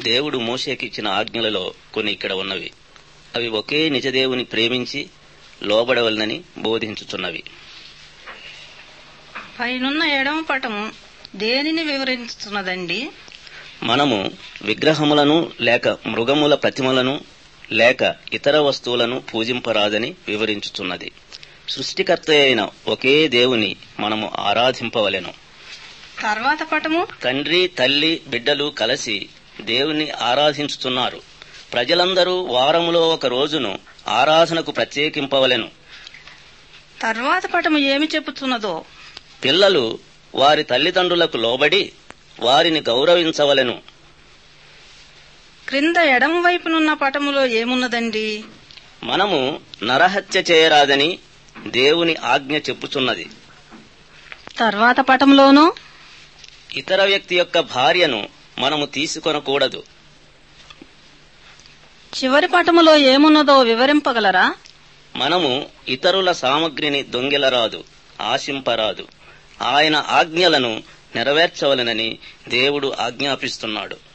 దేవుడు మోషేకి ఇచ్చిన ఆజ్ఞలలో కొన్ని ఇక్కడ ఉన్నవి అవి ఒకే నిజదేవుని ప్రేమించి లోబడవలనని బోధించుచున్నవి పైనున్న ఎడమ పటము దేనిని వివరిస్తున్నదండి మనము విగ్రహములను లేక మృగముల ప్రతిమలను లేక ఇతర వస్తువులను పూజింపరాదని వివరించుచున్నది సృష్టికర్త అయిన ఒకే దేవుని మనము ఆరాధింపవలెను తర్వాత పటము తండ్రి తల్లి బిడ్డలు కలిసి దేవుని ఆరాధించుతున్నారు ప్రజలందరూ వారములో ఒక రోజును ఆరాధనకు ప్రత్యేకింపవలెను తర్వాత పటము ఏమి చెప్పుతున్నదో పిల్లలు వారి తల్లిదండ్రులకు లోబడి వారిని గౌరవించవలెను క్రింద ఎడమ వైపునున్న పటములో ఏమున్నదండి మనము నరహత్య చేయరాదని దేవుని ఆజ్ఞ చెప్పుచున్నది తర్వాత పటంలోనూ ఇతర వ్యక్తి యొక్క భార్యను మనము తీసుకొనకూడదు చివరి పటములో ఏమున్నదో వివరింపగలరా మనము ఇతరుల సామగ్రిని దొంగిలరాదు ఆశింపరాదు ఆయన ఆజ్ఞలను నెరవేర్చవలెనని దేవుడు ఆజ్ఞాపిస్తున్నాడు